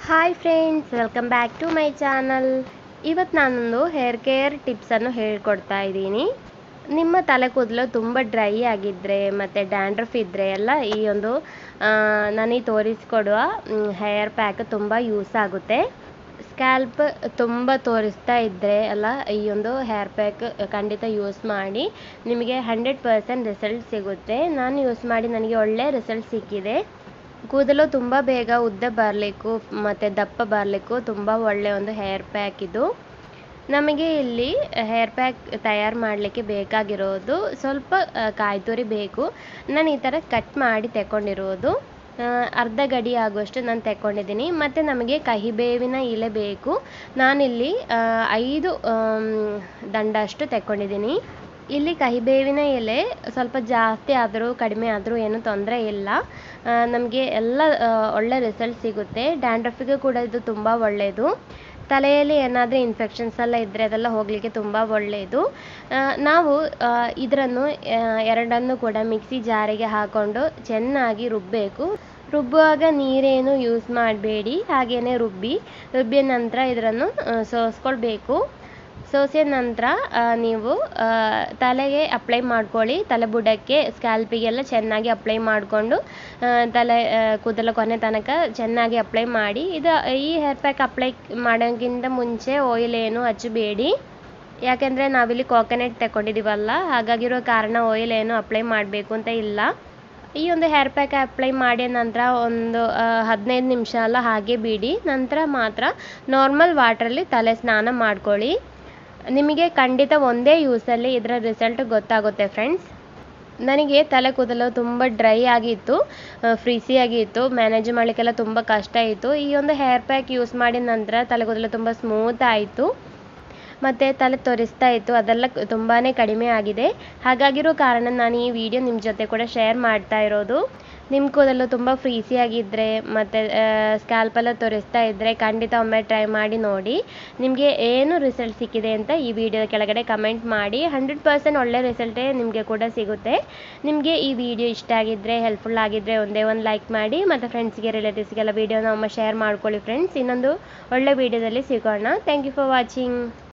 hi friends welcome back to my channel ಇವತ್ತು ನಾನೊಂದು hair care ಟಿಪ್ಸನ್ನು ಹೇಳ್ಕೊಡ್ತಾ ಇದ್ದೀನಿ ನಿಮ್ಮ ತಲೆ ಕೂದಲು ತುಂಬ ಡ್ರೈ ಆಗಿದ್ದರೆ ಮತ್ತು ಡ್ಯಾಂಡ್ರಫ್ ಇದ್ದರೆ ಎಲ್ಲ ಈ ಒಂದು ನನಗೆ ತೋರಿಸ್ಕೊಡುವ ಹೇರ್ ಪ್ಯಾಕ್ ತುಂಬ ಯೂಸ್ ಆಗುತ್ತೆ ಸ್ಕ್ಯಾಲ್ಪ್ ತುಂಬ ತೋರಿಸ್ತಾ ಇದ್ದರೆ ಎಲ್ಲ ಈ ಒಂದು ಹೇರ್ ಪ್ಯಾಕ್ ಖಂಡಿತ ಯೂಸ್ ಮಾಡಿ ನಿಮಗೆ ಹಂಡ್ರೆಡ್ ಪರ್ಸೆಂಟ್ ರಿಸಲ್ಟ್ ಸಿಗುತ್ತೆ ನಾನು ಯೂಸ್ ಮಾಡಿ ನನಗೆ ಒಳ್ಳೆ ರಿಸಲ್ಟ್ ಸಿಕ್ಕಿದೆ ಕೂದಲು ತುಂಬ ಬೇಗ ಉದ್ದ ಬರಲಿಕ್ಕೂ ಮತ್ತು ದಪ್ಪ ಬರಲಿಕ್ಕೂ ತುಂಬ ಒಳ್ಳೆಯ ಒಂದು ಹೇರ್ ಪ್ಯಾಕ್ ಇದು ನಮಗೆ ಇಲ್ಲಿ ಹೇರ್ ಪ್ಯಾಕ್ ತಯಾರು ಮಾಡಲಿಕ್ಕೆ ಬೇಕಾಗಿರೋದು ಸ್ವಲ್ಪ ಕಾಯಿ ತುರಿ ಬೇಕು ನಾನು ಈ ಥರ ಕಟ್ ಮಾಡಿ ತಗೊಂಡಿರೋದು ಅರ್ಧ ಗಡಿ ಆಗುವಷ್ಟು ನಾನು ತಗೊಂಡಿದ್ದೀನಿ ಮತ್ತು ನಮಗೆ ಕಹಿಬೇವಿನ ಎಲೆ ಬೇಕು ನಾನಿಲ್ಲಿ ಐದು ದಂಡ ಅಷ್ಟು ತಗೊಂಡಿದ್ದೀನಿ ಇಲ್ಲಿ ಕಹಿಬೇವಿನ ಎಲೆ ಸ್ವಲ್ಪ ಜಾಸ್ತಿ ಆದರೂ ಕಡಿಮೆ ಆದರೂ ಏನು ತೊಂದರೆ ಇಲ್ಲ ನಮಗೆ ಎಲ್ಲ ಒಳ್ಳೆ ರಿಸಲ್ಟ್ ಸಿಗುತ್ತೆ ಡ್ಯಾಂಡ್ರಫಿಗೆ ಕೂಡ ಇದು ತುಂಬ ಒಳ್ಳೆಯದು ತಲೆಯಲ್ಲಿ ಏನಾದರೂ ಇನ್ಫೆಕ್ಷನ್ಸ್ ಎಲ್ಲ ಇದ್ದರೆ ಅದೆಲ್ಲ ಹೋಗಲಿಕ್ಕೆ ತುಂಬ ಒಳ್ಳೆಯದು ನಾವು ಇದರನ್ನು ಎರಡನ್ನು ಕೂಡ ಮಿಕ್ಸಿ ಜಾರಿಗೆ ಹಾಕ್ಕೊಂಡು ಚೆನ್ನಾಗಿ ರುಬ್ಬಬೇಕು ರುಬ್ಬುವಾಗ ನೀರೇನು ಯೂಸ್ ಮಾಡಬೇಡಿ ಹಾಗೆಯೇ ರುಬ್ಬಿ ರುಬ್ಬಿದ ನಂತರ ಇದನ್ನು ಸೋಸ್ಕೊಳ್ಬೇಕು ಸೋಸಿದ ನಂತರ ನೀವು ತಲೆಗೆ ಅಪ್ಲೈ ಮಾಡ್ಕೊಳ್ಳಿ ತಲೆ ಬುಡಕ್ಕೆ ಸ್ಕ್ಯಾಲ್ಪಿಗೆಲ್ಲ ಚೆನ್ನಾಗಿ ಅಪ್ಲೈ ಮಾಡಿಕೊಂಡು ತಲೆ ಕೂದಲ ಕೊನೆ ತನಕ ಚೆನ್ನಾಗಿ ಅಪ್ಲೈ ಮಾಡಿ ಇದು ಈ ಹೇರ್ ಪ್ಯಾಕ್ ಅಪ್ಲೈ ಮಾಡೋಕ್ಕಿಂತ ಮುಂಚೆ ಆಯಿಲ್ ಏನು ಹಚ್ಚಬೇಡಿ ಯಾಕೆಂದರೆ ನಾವಿಲ್ಲಿ ಕೋಕೋನಟ್ ತಗೊಂಡಿದ್ದೀವಲ್ಲ ಹಾಗಾಗಿರೋ ಕಾರಣ ಆಯಿಲ್ ಏನು ಅಪ್ಲೈ ಮಾಡಬೇಕು ಅಂತ ಇಲ್ಲ ಈ ಒಂದು ಹೇರ್ ಪ್ಯಾಕ್ ಅಪ್ಲೈ ಮಾಡಿದ ನಂತರ ಒಂದು ಹದಿನೈದು ನಿಮಿಷ ಎಲ್ಲ ಹಾಗೆ ಬಿಡಿ ನಂತರ ಮಾತ್ರ ನಾರ್ಮಲ್ ವಾಟ್ರಲ್ಲಿ ತಲೆ ಸ್ನಾನ ಮಾಡ್ಕೊಳ್ಳಿ ನಿಮಗೆ ಖಂಡಿತ ಒಂದೇ ಯೂಸಲ್ಲಿ ಇದರ ರಿಸಲ್ಟ್ ಗೊತ್ತಾಗುತ್ತೆ ಫ್ರೆಂಡ್ಸ್ ನನಗೆ ತಲೆ ಕೂದಲು ತುಂಬ ಡ್ರೈ ಆಗಿತ್ತು ಫ್ರೀಸಿ ಆಗಿತ್ತು ಮ್ಯಾನೇಜ್ ಮಾಡಲಿಕ್ಕೆಲ್ಲ ತುಂಬ ಕಷ್ಟ ಇತ್ತು ಈ ಒಂದು ಹೇರ್ ಪ್ಯಾಕ್ ಯೂಸ್ ಮಾಡಿದ ನಂತರ ತಲೆ ಕೂದಲು ತುಂಬ ಸ್ಮೂತ್ ಆಯಿತು ಮತ್ತು ತಲೆ ತೋರಿಸ್ತಾ ಇತ್ತು ಅದೆಲ್ಲ ತುಂಬಾ ಕಡಿಮೆ ಆಗಿದೆ ಹಾಗಾಗಿರೋ ಕಾರಣ ನಾನು ಈ ವಿಡಿಯೋ ನಿಮ್ಮ ಜೊತೆ ಕೂಡ ಶೇರ್ ಮಾಡ್ತಾ ಇರೋದು ನಿಮ್ಮ ಕೂದಲು ತುಂಬ ಫ್ರೀಸಿಯಾಗಿದ್ದರೆ ಮತ್ತು ಸ್ಕ್ಯಾಲ್ಪೆಲ್ಲ ತೋರಿಸ್ತಾ ಇದ್ದರೆ ಖಂಡಿತ ಒಮ್ಮೆ ಟ್ರೈ ಮಾಡಿ ನೋಡಿ ನಿಮಗೆ ಏನು ರಿಸಲ್ಟ್ ಸಿಕ್ಕಿದೆ ಅಂತ ಈ ವಿಡಿಯೋ ಕೆಳಗಡೆ ಕಮೆಂಟ್ ಮಾಡಿ ಹಂಡ್ರೆಡ್ ಪರ್ಸೆಂಟ್ ಒಳ್ಳೆ ರಿಸಲ್ಟೇ ನಿಮಗೆ ಕೂಡ ಸಿಗುತ್ತೆ ನಿಮಗೆ ಈ ವಿಡಿಯೋ ಇಷ್ಟ ಆಗಿದ್ದರೆ ಹೆಲ್ಪ್ಫುಲ್ ಆಗಿದ್ದರೆ ಒಂದೇ ಒಂದು ಲೈಕ್ ಮಾಡಿ ಮತ್ತು ಫ್ರೆಂಡ್ಸ್ಗೆ ರಿಲೇಟಿವ್ಸ್ಗೆಲ್ಲ ವಿಡಿಯೋನ ಒಮ್ಮೆ ಶೇರ್ ಮಾಡ್ಕೊಳ್ಳಿ ಫ್ರೆಂಡ್ಸ್ ಇನ್ನೊಂದು ಒಳ್ಳೆ ವಿಡಿಯೋದಲ್ಲಿ ಸಿಗೋಣ ಥ್ಯಾಂಕ್ ಯು ಫಾರ್ ವಾಚಿಂಗ್